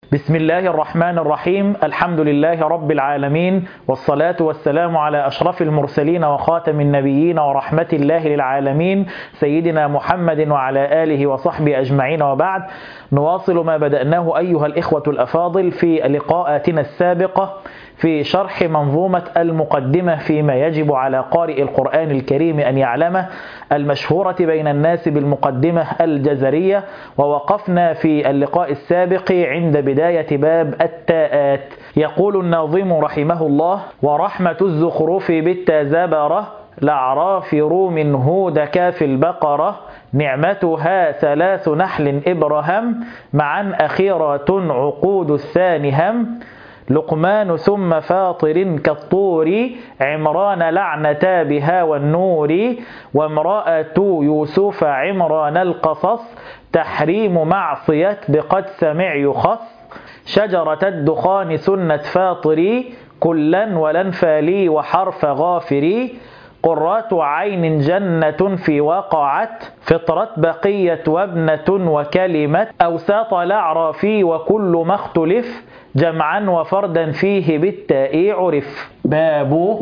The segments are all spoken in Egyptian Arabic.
بسم الله الرحمن الرحيم الحمد لله رب العالمين والصلاة والسلام على أشرف المرسلين وخاتم النبيين ورحمة الله للعالمين سيدنا محمد وعلى آله وصحبه أجمعين وبعد نواصل ما بدأناه أيها الإخوة الأفاضل في لقاءاتنا السابقة في شرح منظومة المقدمة فيما يجب على قارئ القرآن الكريم أن يعلمه المشهورة بين الناس بالمقدمة الجزرية ووقفنا في اللقاء السابق عند بداية باب التاءات يقول الناظم رحمه الله ورحمة الزخرف بالتزابرة لعراف روم هود كاف البقرة نعمتها ثلاث نحل إبرهم معا أخيرة عقود الثاني هم لقمان ثم فاطر كالطور عمران لعنتا بها والنور وامرأة يوسف عمران القصص تحريم معصية بقد سمع يخص شجرة الدخان سنة فاطري كلا ولنفالي وحرف غافري قرات عين جنة في وقعت فطرة بقية وابنة وكلمة أوساط الأعرافي وكل ما اختلف جمعا وفردا فيه بالتاء عرف باب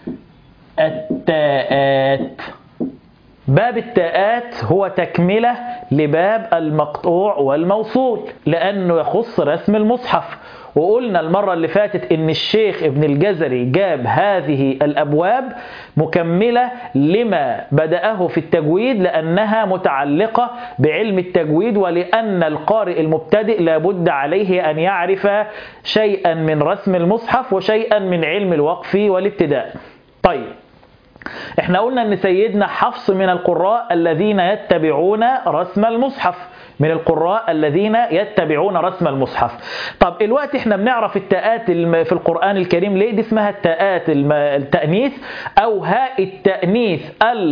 التاءات باب التاءات هو تكملة لباب المقطوع والموصول لأنه يخص رسم المصحف وقلنا المرة اللي فاتت ان الشيخ ابن الجزري جاب هذه الابواب مكملة لما بدأه في التجويد لانها متعلقة بعلم التجويد ولان القارئ المبتدئ لابد عليه ان يعرف شيئا من رسم المصحف وشيئا من علم الوقف والابتداء طيب احنا قلنا ان سيدنا حفص من القراء الذين يتبعون رسم المصحف من القراء الذين يتبعون رسم المصحف طب الوقت احنا بنعرف التاءات في القرآن الكريم ليه دي اسمها التاءات التأنيث او هاء التأنيث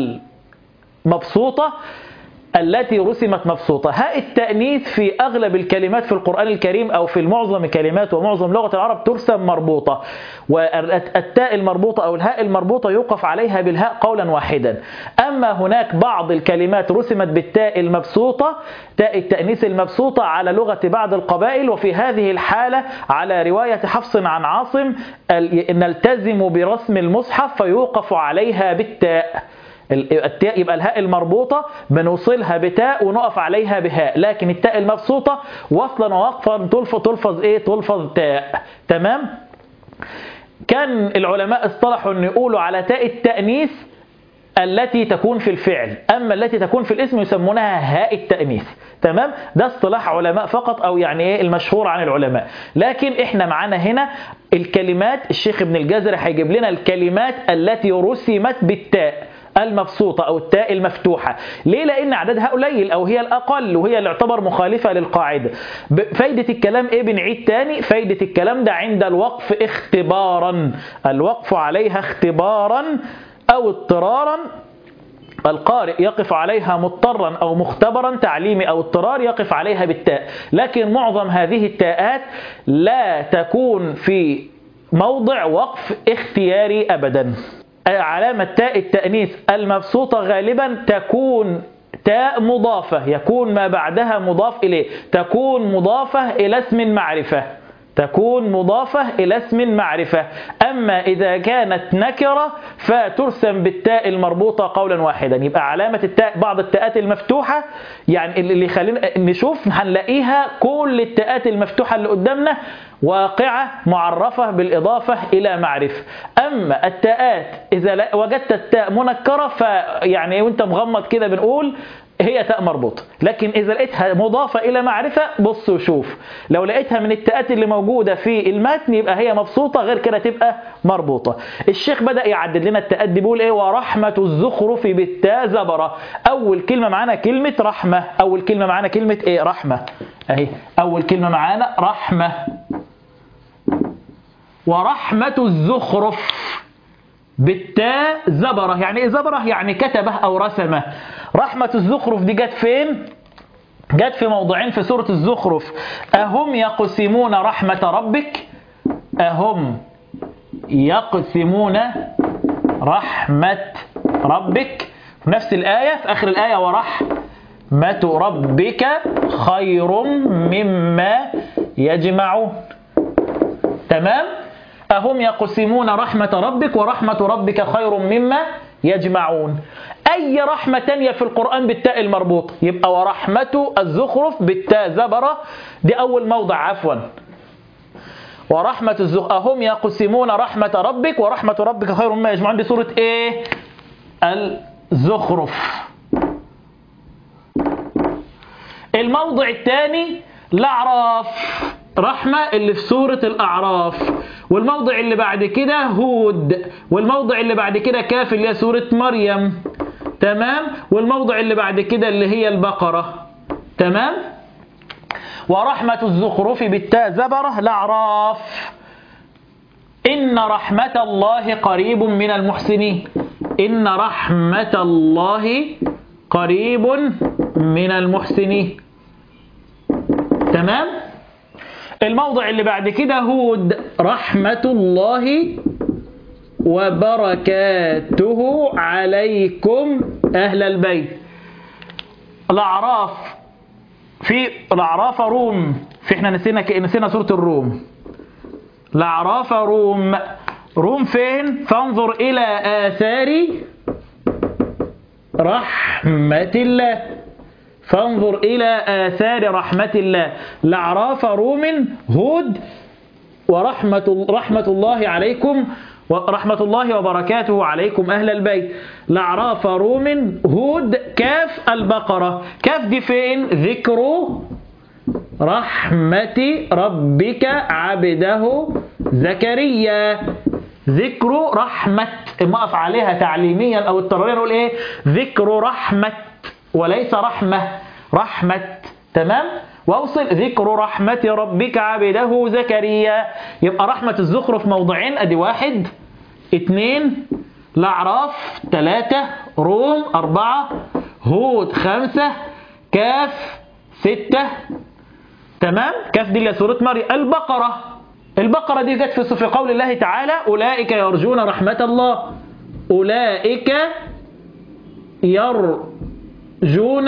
المبسوطة التي رسمت مبسوطة هاء التأنيث في أغلب الكلمات في القرآن الكريم أو في معظم الكلمات ومعظم لغة العرب ترسم مربوطة والتاء المربوطة أو الهاء المربوطة يوقف عليها بالهاء قولا واحدا أما هناك بعض الكلمات رسمت بالتاء المبسوطة تاء التأنيث المبسوطة على لغة بعض القبائل وفي هذه الحالة على رواية حفص عن عاصم نلتزم برسم المصحف فيوقف عليها بالتاء التاء يبقى الهاء المربوطة بنوصلها بتاء ونقف عليها بهاء لكن التاء المبسوطة وصلا ووقفا تلفظ تلفظ ايه تلفظ تاء تمام كان العلماء اصطلحوا ان يقولوا على تاء التأنيث التي تكون في الفعل أما التي تكون في الاسم يسمونها هاء التأنيث تمام ده اصطلاح علماء فقط أو يعني ايه المشهور عن العلماء لكن احنا معانا هنا الكلمات الشيخ ابن الجزري هيجيب لنا الكلمات التي رسمت بالتاء المبسوطة أو التاء المفتوحة ليه؟ لأن عددها قليل أو هي الأقل وهي اللي يعتبر مخالفة للقاعدة فايدة الكلام إيه بنعيد تاني فايدة الكلام ده عند الوقف اختبارا الوقف عليها اختبارا أو اضطرارا القارئ يقف عليها مضطرا أو مختبرا تعليمي أو اضطرار يقف عليها بالتاء لكن معظم هذه التاءات لا تكون في موضع وقف اختياري أبدا علامة تاء التأنيث المبسوطة غالبا تكون تاء مضافة يكون ما بعدها مضاف إليه تكون مضافة إلى اسم معرفة تكون مضافة إلى اسم معرفة أما إذا كانت نكرة فترسم بالتاء المربوطة قولا واحدا يبقى علامة التاء بعض التاءات المفتوحة يعني اللي خلينا نشوف هنلاقيها كل التاءات المفتوحة اللي قدامنا واقعة معرفة بالإضافة إلى معرفة أما التاءات إذا وجدت التاء منكرة فيعني وانت مغمض كده بنقول هي تاء مربوطة لكن إذا لقيتها مضافة إلى معرفة بص وشوف لو لقيتها من التاءات اللي موجودة في المتن يبقى هي مبسوطة غير كده تبقى مربوطة الشيخ بدأ يعدد لنا التاءات دي بيقول إيه ورحمة الزخرف بالتاء زبرة أول كلمة معانا كلمة رحمة أول كلمة معانا كلمة إيه رحمة أهي أول كلمة معانا رحمة ورحمة الزخرف بالتاء زبرة يعني ايه زبرة يعني كتبه او رسمه رحمة الزخرف دي جت فين جت في موضعين في سورة الزخرف أهم يقسمون رحمة ربك أهم يقسمون رحمة ربك في نفس الآية في آخر الآية ورحمة ربك خير مما يجمعون تمام أهم يقسمون رحمة ربك ورحمة ربك خير مما يجمعون أي رحمة تانية في القرآن بالتاء المربوط يبقى ورحمة الزخرف بالتاء زبرة دي أول موضع عفوا ورحمة الزخرف أهم يقسمون رحمة ربك ورحمة ربك خير مما يجمعون دي سورة إيه الزخرف الموضع الثاني الأعراف رحمة اللي في سورة الأعراف والموضع اللي بعد كده هود والموضع اللي بعد كده كاف اللي هي سورة مريم تمام والموضع اللي بعد كده اللي هي البقرة تمام ورحمة الزخرف بالتاء زبرة الأعراف إن رحمة الله قريب من المحسنين إن رحمة الله قريب من المحسنين تمام الموضع اللي بعد كده هود رحمة الله وبركاته عليكم أهل البيت الأعراف في الأعراف روم في احنا نسينا نسينا سورة الروم الأعراف روم روم فين فانظر إلى آثار رحمة الله فانظر إلى آثار رحمة الله لعراف روم هود ورحمة رحمة الله عليكم ورحمة الله وبركاته عليكم أهل البيت لعراف روم هود كاف البقرة كاف دي فين ذكر رحمة ربك عبده زكريا ذكر رحمة ما أقف عليها تعليميا أو اضطراريا نقول إيه ذكر رحمة وليس رحمة رحمة تمام واوصل ذكر رحمة ربك عبده زكريا يبقى رحمة الزخرف موضعين ادي واحد اتنين الأعراف ثلاثة روم أربعة هود خمسة كاف ستة تمام كاف دي اللي سورة مريم البقرة البقرة دي جت في قول الله تعالى أولئك يرجون رحمة الله أولئك يرجون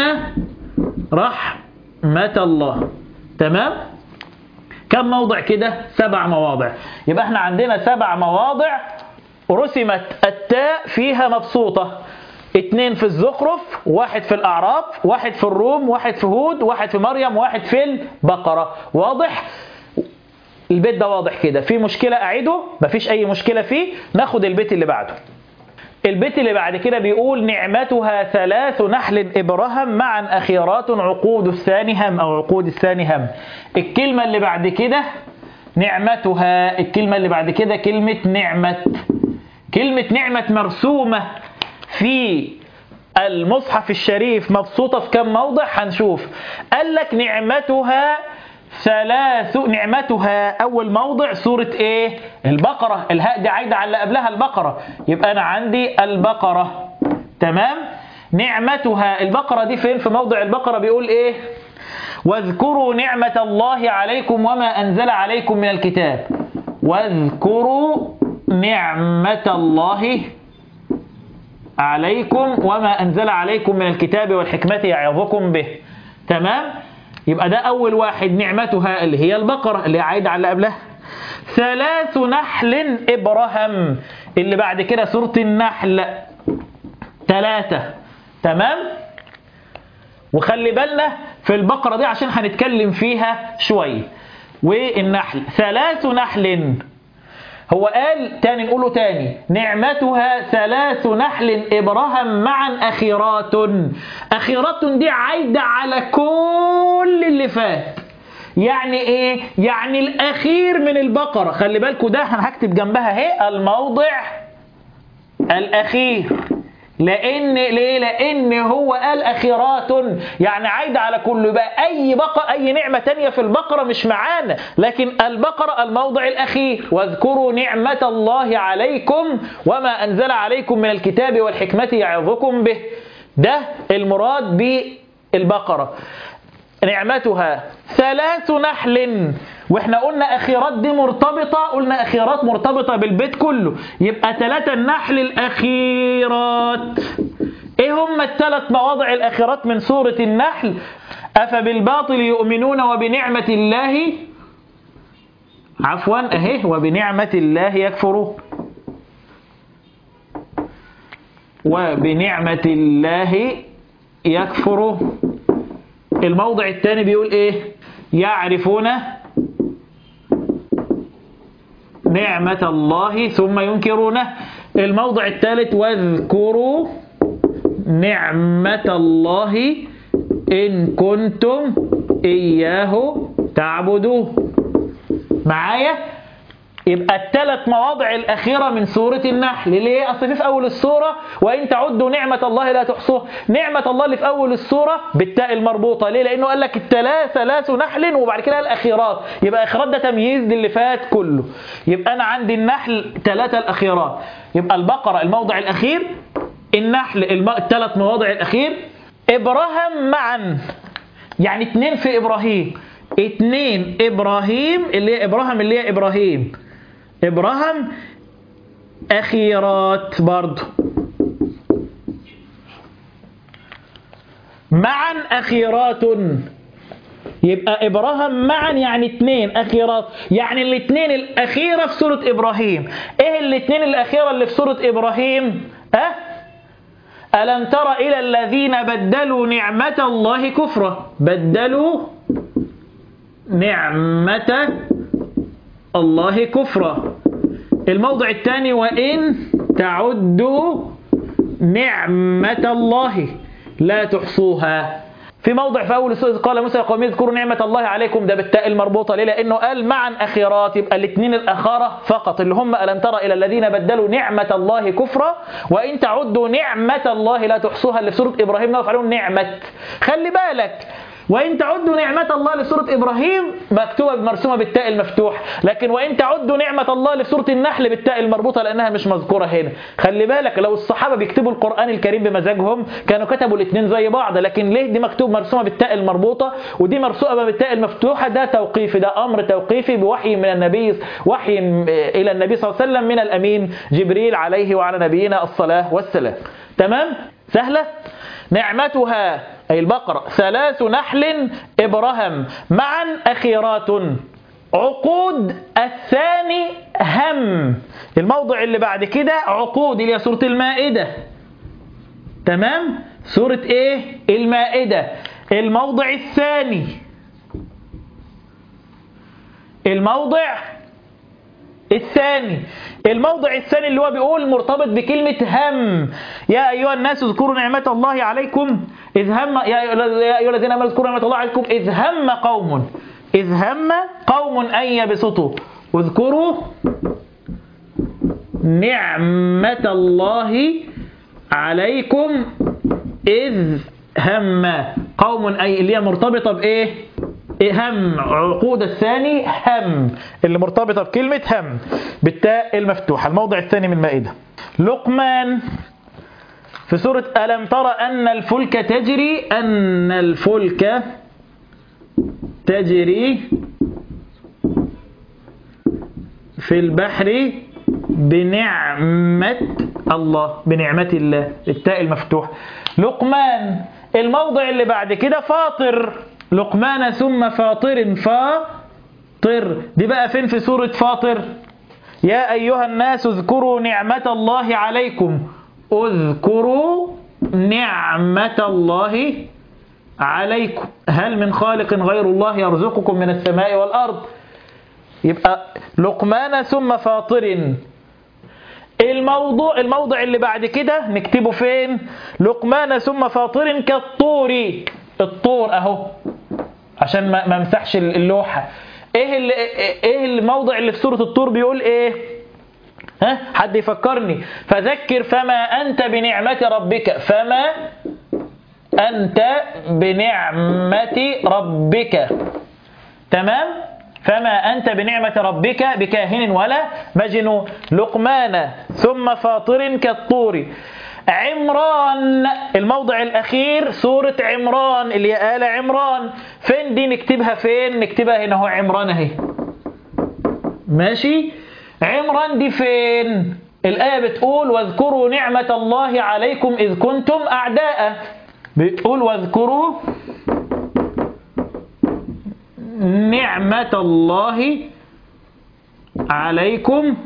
رحمة الله تمام كم موضع كده سبع مواضع يبقى احنا عندنا سبع مواضع رسمت التاء فيها مبسوطة اتنين في الزخرف واحد في الأعراف واحد في الروم واحد في هود واحد في مريم واحد في البقرة واضح البيت ده واضح كده في مشكلة أعيده مفيش أي مشكلة فيه ناخد البيت اللي بعده البيت اللي بعد كده بيقول نعمتها ثلاث نحل إبرهم معا أخيرات عقود الثاني هم أو عقود الثاني هم الكلمة اللي بعد كده نعمتها الكلمة اللي بعد كده كلمة نعمة كلمة نعمة مرسومة في المصحف الشريف مبسوطة في كم موضع هنشوف قال لك نعمتها ثلاث نعمتها أول موضع سورة إيه البقرة الهاء دي عايدة على اللي قبلها البقرة يبقى أنا عندي البقرة تمام نعمتها البقرة دي فين في موضع البقرة بيقول إيه واذكروا نعمة الله عليكم وما أنزل عليكم من الكتاب واذكروا نعمة الله عليكم وما أنزل عليكم من الكتاب والحكمة يعظكم به تمام يبقى ده أول واحد نعمتها اللي هي البقرة اللي عايدة على اللي قبلها ثلاث نحل إبرهم اللي بعد كده سورة النحل ثلاثة تمام وخلي بالنا في البقرة دي عشان هنتكلم فيها شوية والنحل ثلاث نحل هو قال تاني نقوله تاني نعمتها ثلاث نحل إبرهم معا أخيرات أخيرات دي عايدة على كل اللي فات يعني ايه يعني الاخير من البقرة خلي بالكوا ده انا هكتب جنبها اهي الموضع الاخير لان ليه لان هو قال اخيرات يعني عايده على كله بقى اي بقى اي نعمه تانية في البقره مش معانا لكن البقره الموضع الاخير واذكروا نعمه الله عليكم وما انزل عليكم من الكتاب والحكمه يعظكم به ده المراد بالبقره نعمتها ثلاث نحل واحنا قلنا اخيرات دي مرتبطة قلنا اخيرات مرتبطة بالبيت كله يبقى ثلاثة النحل الاخيرات ايه هم الثلاث مواضع الاخيرات من سورة النحل افبالباطل يؤمنون وبنعمة الله عفوا اهي وبنعمة الله يكفرون وبنعمة الله يكفرون الموضع الثاني بيقول ايه يعرفون نعمة الله ثم ينكرونه الموضع الثالث واذكروا نعمة الله إن كنتم إياه تعبدوه معايا يبقى الثلاث مواضع الأخيرة من سورة النحل ليه؟ أصل في في أول السورة وإن تعدوا نعمة الله لا تحصوها نعمة الله اللي في أول السورة بالتاء المربوطة ليه؟ لأنه قال لك الثلاث ثلاث نحل وبعد كده الأخيرات يبقى أخيرات ده تمييز للي فات كله يبقى أنا عندي النحل ثلاثة الأخيرات يبقى البقرة الموضع الأخير النحل الم... الثلاث مواضع الأخير إبراهام معا يعني اتنين في إبراهيم اتنين إبراهيم اللي هي إبراهام اللي هي إبراهيم إبراهام أخيرات برضو معا أخيرات يبقى إبراهام معا يعني اتنين أخيرات يعني الاتنين الأخيرة في سورة إبراهيم إيه الاتنين الأخيرة اللي في سورة إبراهيم أه؟ ألم تر إلى الذين بدلوا نعمة الله كفرا بدلوا نعمة الله كفرا الموضع الثاني وإن تعدوا نعمة الله لا تحصوها في موضع في أول السورة قال موسى قوم اذكروا نعمة الله عليكم ده بالتاء المربوطة ليه؟ لأنه قال معا أخيرات يبقى الاثنين الأخارة فقط اللي هم ألم ترى إلى الذين بدلوا نعمة الله كفرا وإن تعدوا نعمة الله لا تحصوها اللي في سورة إبراهيم نقف عليهم نعمة خلي بالك وإن تعدوا نعمة الله لسورة إبراهيم مكتوبة مرسومة بالتاء المفتوح لكن وإن تعدوا نعمة الله لسورة النحل بالتاء المربوطة لأنها مش مذكورة هنا خلي بالك لو الصحابة بيكتبوا القرآن الكريم بمزاجهم كانوا كتبوا الاثنين زي بعض لكن ليه دي مكتوب مرسومة بالتاء المربوطة ودي مرسومة بالتاء المفتوحة ده توقيفي ده أمر توقيفي بوحي من النبي وحي إلى النبي صلى الله عليه وسلم من الأمين جبريل عليه وعلى نبينا الصلاة والسلام تمام سهلة نعمتها أي البقرة ثلاث نحل إبرهم معا أخيرات عقود الثاني هم الموضع اللي بعد كده عقود اللي هي سورة المائدة تمام سورة ايه المائدة الموضع الثاني الموضع الثاني الموضع الثاني اللي هو بيقول مرتبط بكلمة هم يا أيها الناس اذكروا نعمة الله عليكم إذ هم يا أيها الذين آمنوا اذكروا نعمة الله عليكم إذ هم قوم إذ هم قوم أن يبسطوا اذكروا نعمة الله عليكم إذ هم قوم أي اللي هي مرتبطة بإيه؟ هم عقود الثاني هم اللي مرتبطة بكلمة هم بالتاء المفتوحة الموضع الثاني من المائدة لقمان في سورة ألم ترى أن الفلك تجري أن الفلك تجري في البحر بنعمة الله بنعمة الله التاء المفتوح لقمان الموضع اللي بعد كده فاطر لقمان ثم فاطر فاطر دي بقى فين في سورة فاطر يا أيها الناس اذكروا نعمة الله عليكم اذكروا نعمة الله عليكم هل من خالق غير الله يرزقكم من السماء والأرض يبقى لقمان ثم فاطر الموضوع الموضع اللي بعد كده نكتبه فين لقمان ثم فاطر كالطور الطور اهو عشان ما ما امسحش اللوحه ايه اللي ايه الموضع اللي في سوره الطور بيقول ايه ها حد يفكرني فذكر فما انت بنعمه ربك فما انت بنعمه ربك تمام فما أنت بنعمة ربك بكاهن ولا مجنون لقمان ثم فاطر كالطور عمران الموضع الأخير سورة عمران اللي هي آل عمران فين دي نكتبها فين نكتبها هنا هو عمران اهي ماشي عمران دي فين الآية بتقول واذكروا نعمة الله عليكم إذ كنتم أعداء بتقول واذكروا نعمة الله عليكم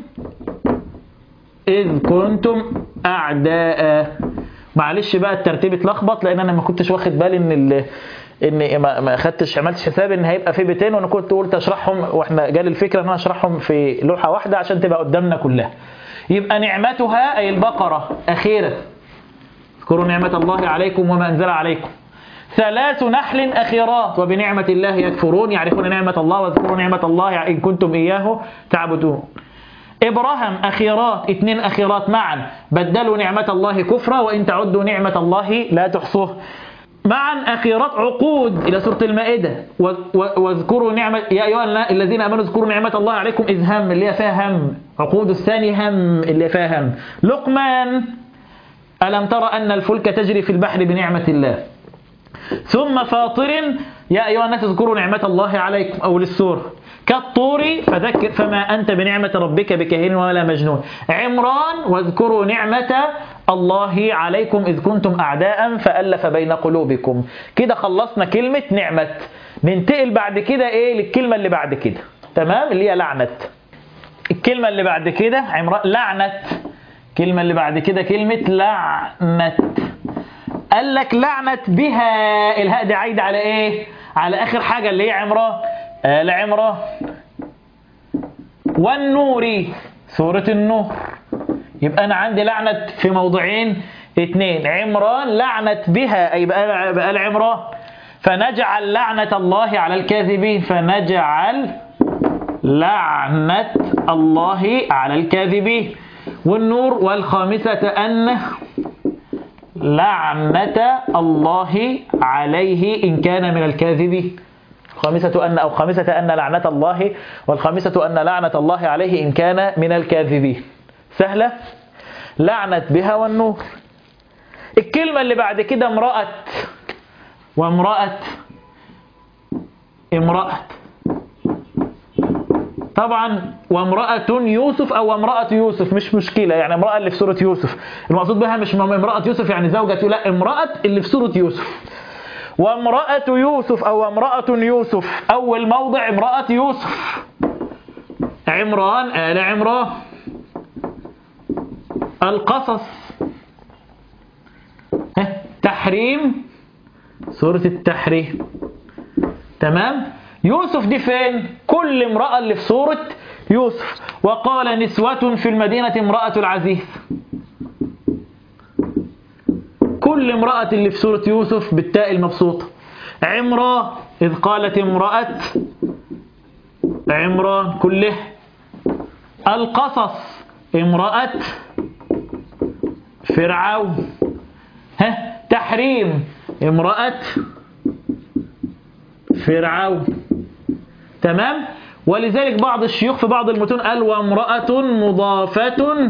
إذ كنتم أعداء معلش بقى الترتيب اتلخبط لأن أنا ما كنتش واخد بالي إن ال... ان ما ما خدتش عملتش حساب ان هيبقى في بيتين وانا كنت قلت اشرحهم واحنا جالي الفكره ان انا اشرحهم في لوحه واحده عشان تبقى قدامنا كلها يبقى نعمتها اي البقره اخيرا اذكروا نعمه الله عليكم وما انزل عليكم ثلاث نحل اخيرات وبنعمه الله يكفرون يعرفون نعمه الله واذكروا نعمه الله ان كنتم اياه تعبدون إبراهام أخيرات اثنين أخيرات معا بدلوا نعمة الله كفرا وإن تعدوا نعمة الله لا تحصوها معا أخيرات عقود إلى سورة المائدة واذكروا نعمة يا أيها الذين آمنوا اذكروا نعمة الله عليكم إذ هم اللي هي فيها هم عقود الثاني هم اللي فيها هم لقمان ألم ترى أن الفلك تجري في البحر بنعمة الله ثم فاطر يا أيها الناس اذكروا نعمة الله عليكم أو للسورة كالطور فذكر فما أنت بنعمة ربك بكهين ولا مجنون عمران واذكروا نعمة الله عليكم إذ كنتم أعداء فألف بين قلوبكم كده خلصنا كلمة نعمة ننتقل بعد كده إيه للكلمة اللي بعد كده تمام اللي هي لعنة الكلمة اللي بعد كده عمران لعنة الكلمة اللي بعد كده كلمة لعنة قال لك لعنة بها الهاء دي عايدة على إيه على آخر حاجة اللي هي عمران آل عمران والنور سورة النور يبقى أنا عندي لعنة في موضعين اثنين عمران لعنة بها أي بقى آل عمران فنجعل لعنة الله على الكاذبين فنجعل لعنة الله على الكاذبين والنور والخامسة أن لعنة الله عليه إن كان من الكاذبين الخامسة أن أو خامسة أن لعنة الله والخامسة أن لعنة الله عليه إن كان من الكاذبين سهلة لعنت بها والنور الكلمة اللي بعد كده امرأة وامرأة امرأة طبعا وامرأة يوسف أو امرأة يوسف مش مشكلة يعني امرأة اللي في سورة يوسف المقصود بها مش امرأة يوسف يعني زوجة لا امرأة اللي في سورة يوسف وامرأة يوسف أو امرأة يوسف أول موضع امرأة يوسف عمران آل عمران القصص تحريم سورة التحريم تمام يوسف دي فين كل امرأة اللي في سورة يوسف وقال نسوة في المدينة امرأة العزيز كل امرأة اللي في سورة يوسف بالتاء المبسوطة عمرة إذ قالت امرأة عمران كله القصص امرأة فرعون ها تحريم امرأة فرعون تمام ولذلك بعض الشيوخ في بعض المتون قال وامرأة مضافة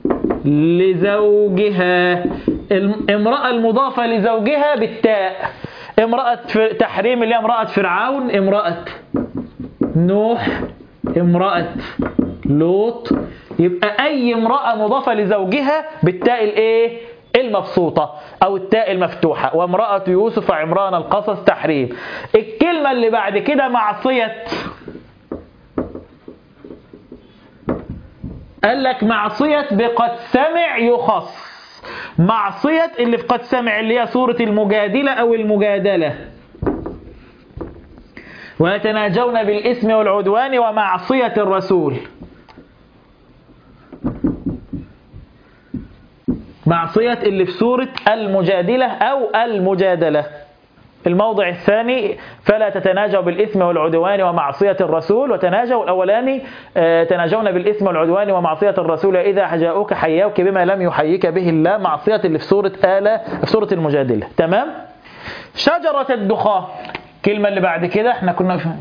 لزوجها الامرأة المضافة لزوجها بالتاء امرأة تحريم اللي هي امرأة فرعون امرأة نوح امرأة لوط يبقى أي امرأة مضافة لزوجها بالتاء الايه المبسوطة أو التاء المفتوحة وامرأة يوسف عمران القصص تحريم الكلمة اللي بعد كده معصية قال لك معصية بقد سمع يخص معصية اللي في قد سمع اللي هي سورة المجادلة أو المجادلة ويتناجون بالإثم والعدوان ومعصية الرسول معصية اللي في سورة المجادلة أو المجادلة الموضع الثاني فلا تتناجوا بالإثم والعدوان ومعصية الرسول وتناجوا الأولاني تناجون بالإثم والعدوان ومعصية الرسول إذا جاءوك حيوك بما لم يحييك به الله معصية اللي في سورة آلة في سورة المجادلة تمام شجرة الدخان كلمة اللي بعد كده احنا كنا في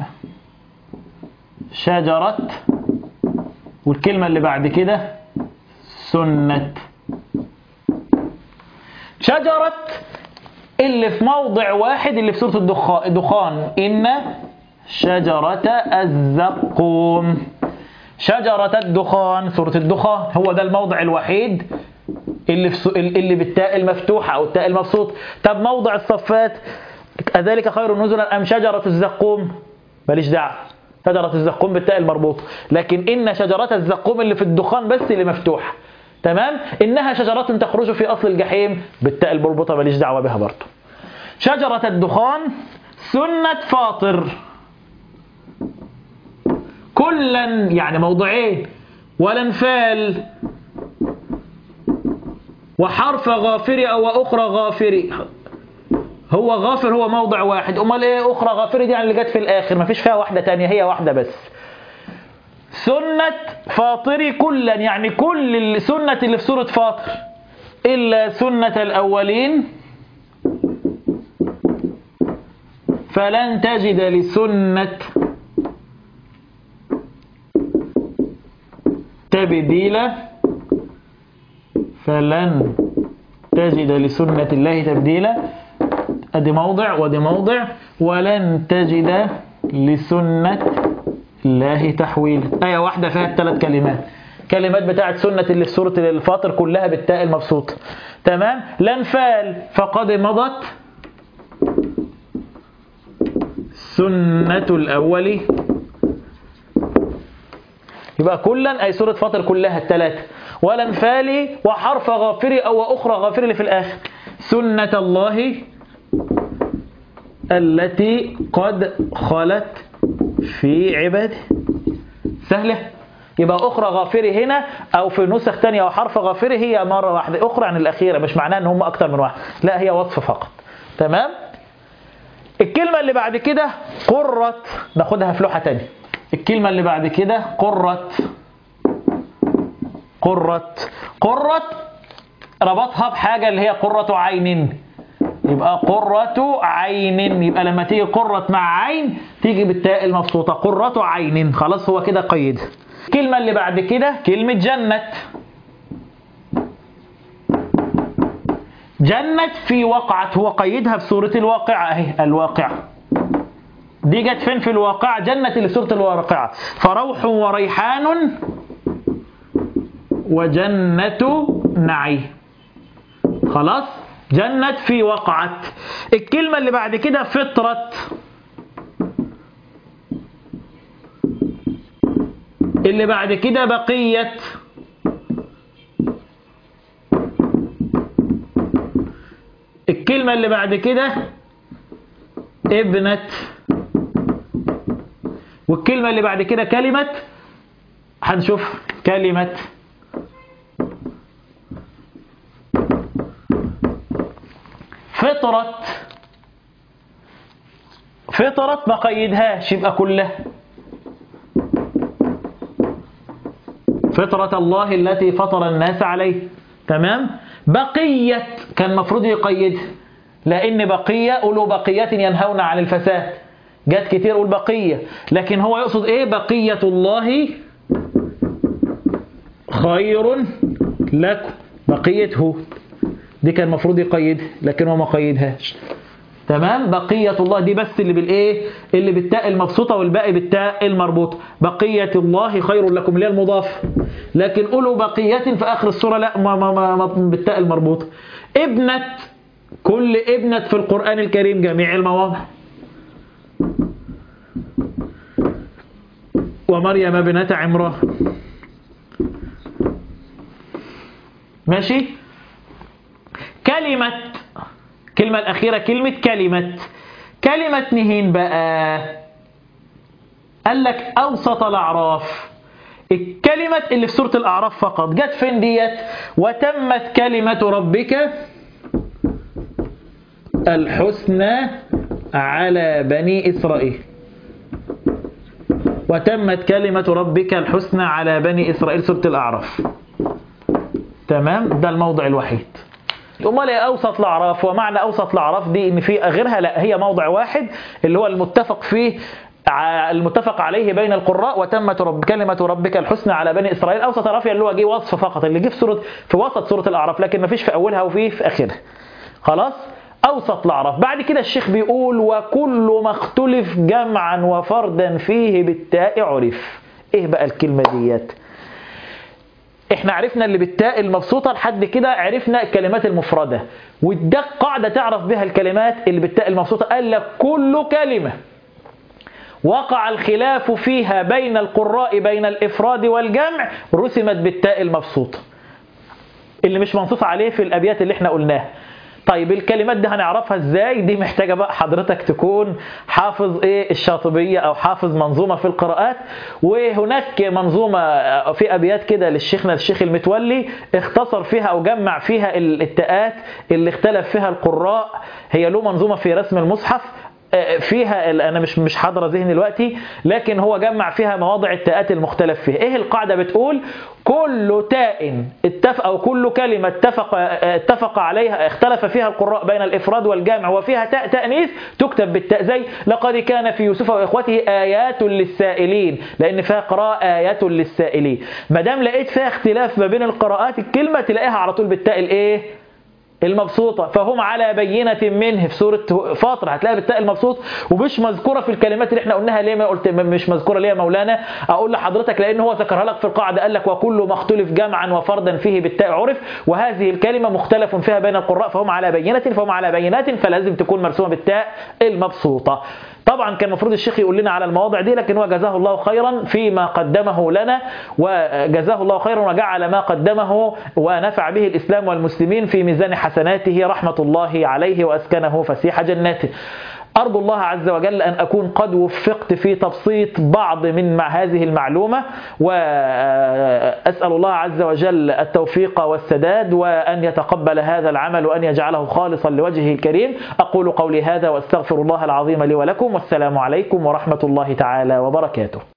شجرة والكلمة اللي بعد كده سنة شجرة اللي في موضع واحد اللي في سورة الدخان إن شجرة الزقوم شجرة الدخان سورة الدخان هو ده الموضع الوحيد اللي في اللي بالتاء المفتوحة أو التاء المبسوط طب موضع الصفات أذلك خير نزلا أم شجرة الزقوم ماليش دعوة شجرة الزقوم بالتاء المربوطة لكن إن شجرة الزقوم اللي في الدخان بس اللي مفتوحة تمام إنها شجرة تخرج في أصل الجحيم بالتاء المربوطة ماليش دعوة بها برضه شجرة الدخان سنة فاطر كلا يعني موضعين والانفال وحرف غافر أو أخرى غافر هو غافر هو موضع واحد أمال إيه أخرى غافر دي يعني اللي جت في الآخر مفيش فيها واحدة تانية هي واحدة بس سنة فاطري كلا يعني كل السنة اللي في سورة فاطر إلا سنة الأولين فلن تجد لسنة تبديلا فلن تجد لسنة الله تبديلا ادي موضع ودي موضع ولن تجد لسنة الله تحويلا آية واحدة فيها الثلاث كلمات كلمات بتاعت سنة اللي في سورة الفاطر كلها بالتاء المبسوطة تمام لنفال فقد مضت سنة الأول يبقى كلا أي سورة فاطر كلها الثلاثة ولنفالي وحرف غافري أو أخرى غافري اللي في الآخر سنة الله التي قد خلت في عباده سهلة يبقى أخرى غافري هنا أو في نسخ تانية أو حرف غافري هي مرة واحدة أخرى عن الأخيرة مش معناه أن هم أكتر من واحد لا هي وصف فقط تمام الكلمة اللي بعد كده قرت ناخدها في لوحة تانية الكلمة اللي بعد كده قرت قرت قرت ربطها بحاجة اللي هي قرة عين يبقى قرة عين يبقى لما تيجي قرة مع عين تيجي بالتاء المبسوطة قرة عين خلاص هو كده قيد الكلمة اللي بعد كده كلمة جنة جنة في وقعت هو قيدها في سورة الواقعة اهي الواقعة دي جت فين في الواقعة جنة اللي في سورة الواقعة فروح وريحان وجنة نعيم خلاص جنة في وقعت الكلمة اللي بعد كده فطرة اللي بعد كده بقية الكلمة اللي بعد كده ابنة والكلمة اللي بعد كده كلمة هنشوف كلمة فطرة فطرة ما قيدهاش يبقى كلها فطرة الله التي فطر الناس عليه تمام بقية كان مفروض يقيد لأن بقية أولو بقية ينهون عن الفساد جات كتير أقول بقية لكن هو يقصد إيه بقية الله خير لكم بقية هود دي كان المفروض يقيد لكن هو ما قيدهاش تمام بقية الله دي بس اللي بالايه اللي بالتاء المبسوطة والباقي بالتاء المربوطة بقية الله خير لكم اللي هي المضاف لكن قولوا بقية في آخر السورة لا ما ما ما ما بالتاء المربوطة ابنة كل ابنة في القرآن الكريم جميع المواضع ومريم ابنة عمران ماشي كلمة كلمة الأخيرة كلمة كلمة كلمة نهين بقى قال لك أوسط الأعراف الكلمة اللي في سورة الأعراف فقط جت فين ديت وتمت كلمة ربك الحسنى على بني إسرائيل وتمت كلمة ربك الحسنى على بني إسرائيل سورة الأعراف تمام ده الموضع الوحيد امال ايه اوسط الاعراف ومعنى اوسط الاعراف دي ان في غيرها لا هي موضع واحد اللي هو المتفق فيه المتفق عليه بين القراء وتمت رب كلمة ربك الحسنى على بني إسرائيل أوسط الأعراف اللي هو جه وصف فقط اللي جه في سورة في وسط سورة الأعراف لكن ما فيش في أولها وفي في آخرها خلاص أوسط الأعراف بعد كده الشيخ بيقول وكل ما اختلف جمعا وفردا فيه بالتاء عرف إيه بقى الكلمة ديت احنا عرفنا اللي بالتاء المبسوطة لحد كده عرفنا الكلمات المفردة وده قاعدة تعرف بها الكلمات اللي بالتاء المبسوطة قال لك كل كلمة وقع الخلاف فيها بين القراء بين الإفراد والجمع رسمت بالتاء المبسوطة اللي مش منصوص عليه في الأبيات اللي احنا قلناها طيب الكلمات دي هنعرفها ازاي دي محتاجة بقى حضرتك تكون حافظ ايه الشاطبية او حافظ منظومة في القراءات وهناك منظومة في ابيات كده للشيخنا الشيخ المتولي اختصر فيها او جمع فيها التاءات اللي اختلف فيها القراء هي له منظومة في رسم المصحف فيها انا مش مش حاضره ذهني دلوقتي لكن هو جمع فيها مواضع التاءات المختلف فيها ايه القاعده بتقول كل تاء اتفق او كل كلمه اتفق اتفق عليها اختلف فيها القراء بين الافراد والجمع وفيها تاء تانيث تكتب بالتاء زي لقد كان في يوسف واخوته ايات للسائلين لان فيها قراءه ايات للسائلين ما دام لقيت فيها اختلاف ما بين القراءات الكلمه تلاقيها على طول بالتاء الايه المبسوطة فهم على بينة منه في سورة فاطر هتلاقي بالتاء المبسوط ومش مذكورة في الكلمات اللي احنا قلناها ليه ما قلت مش مذكورة ليه يا مولانا اقول لحضرتك لان هو ذكرها لك في القاعدة قال لك وكل ما اختلف جمعا وفردا فيه بالتاء عرف وهذه الكلمة مختلف فيها بين القراء فهم على بينة فهم على بينات فلازم تكون مرسومة بالتاء المبسوطة طبعا كان المفروض الشيخ يقول لنا على المواضع دي لكن هو جزاه الله خيرا فيما قدمه لنا وجزاه الله خيرا وجعل ما قدمه ونفع به الإسلام والمسلمين في ميزان حسناته رحمة الله عليه وأسكنه فسيح جناته أرجو الله عز وجل أن أكون قد وفقت في تبسيط بعض من مع هذه المعلومة وأسأل الله عز وجل التوفيق والسداد وأن يتقبل هذا العمل وأن يجعله خالصا لوجهه الكريم أقول قولي هذا وأستغفر الله العظيم لي ولكم والسلام عليكم ورحمة الله تعالى وبركاته